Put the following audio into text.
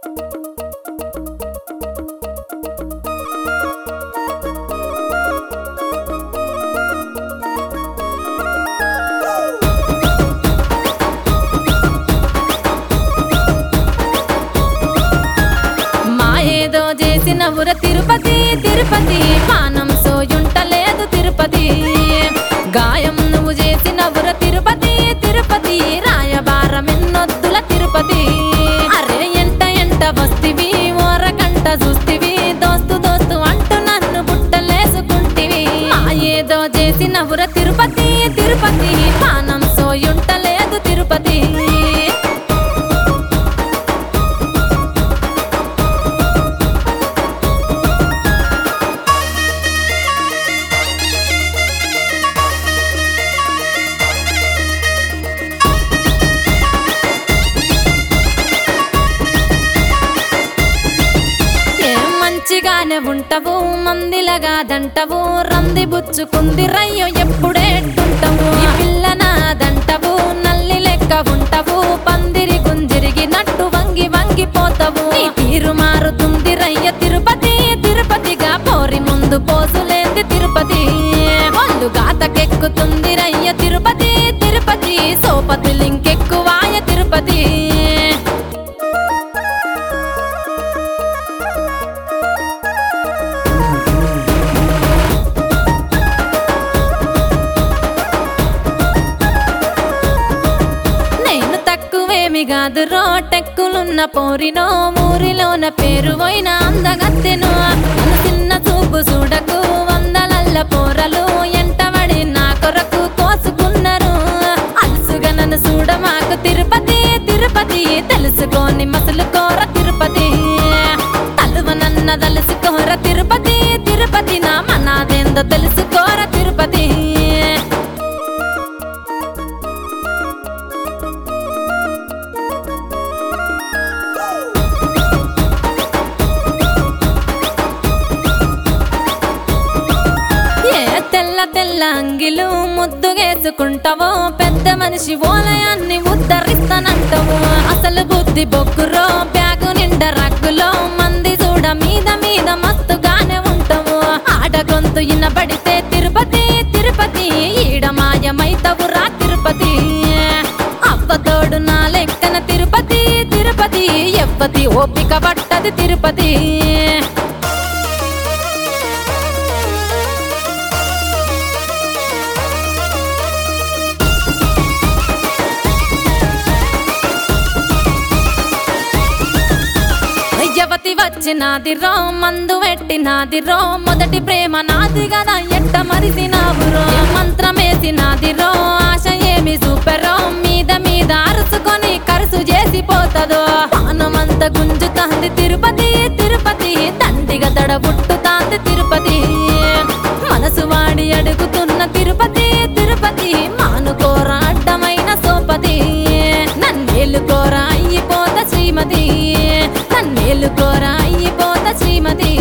మా ఏదో చేసినవుర తిరుపతి తిరుపతి పానం సోయుంటలేదు తిరుపతి గాయం నువ్వు చేసినవుర తిరుపతి తిరుపతి రాయబారం ఎన్నొద్దుల తిరుపతి అరే ఎంట ఎంట వస్తివి ఓరకంట చూస్తివి దోస్తు దోస్తు అంటూ నన్ను బుట్టలేసుకుంటివి మా ఏదో చేసినవుర తిరుపతి తిరుపతి పానం సోయుంటలేదు తిరుపతి ఏం మంచిగానే ఉంటావు మందిలగాదంటవు రంది బుచ్చుకుంది రయ్యో ఎప్పుడేట్టుంటావు ఈ పిల్ల నాదంటవు నల్లి లెక్క ఉంటావు పందిరి గుంజిరిగినట్టు వంగి వంగిపోతావు నీ తీరు మారుతుంది రయ్య తిరుపతి తిరుపతిగా పోరి ముందు పోసులేంది తిరుపతి ఒళ్ళు గాతకెక్కుతుంది రయ్య తిరుపతి తిరుపతి సోపతి లింకెక్కువాయ తిరుపతి నేను తక్కువేమి కాదు రోటెక్కులున్న పోరినో ఊరిలోన పేరు పోయిన అందగత్తెను నన్ను చిన్న చూపు చూడకు వందలల్ల పోరలు ఎంటబడి నా కొరకు కోసుకున్నారు అలసుగా నన్ను చూడ మాకు తిరుపతి తిరుపతి తెలుసుకొని మసలు కోర తిరుపతి తలువ నన్న తలుసుకోర తిరుపతి తిరుపతి నా మనాదేందో తెలుసుకోర తిరుపతి ఏ తెల్ల తెల్ల అంగిలు ముద్దుగేసుకుంటావో పెద్ద మనిషి ఓలయాన్ని ఉద్ధరిస్తానంటావు అసలు బుద్ధి బొక్కురో బ్యాగు నిండా రగ్గులో మంది చూడ మీద మీద మస్తుగానే ఉంటావు ఆడ గొంతు ఇనబడితే తిరుపతి తిరుపతి ఈడ మాయమైతవు రా తిరుపతి అవ్వతోడు నా లెక్కన తిరుపతి తిరుపతి ఎవ్వతి ఓపిక పట్టది తిరుపతి యవతి వచ్చినాది రో మందు పెట్టినాది రో మొదటి ప్రేమ నాది కదా ఎట్ట మరిసినావు రో మంత్రమేసినాది రో ఆశ ఏమి సూపరో మీద మీద అరుచుకొని కరుసు చేసిపోతదో పానమంత గుంజుతాంది తిరుపతి తిరుపతి దండిగా దడబుట్టుతాంది తిరుపతి మనసు వాడి అడుగుతున్న తిరుపతి తిరుపతి మానుకోర అడ్డమైన సోపతి నన్నేలు కోర అయ్యిపోత శ్రీమతి నన్నేలు కోర అయ్యిపోత శ్రీమతి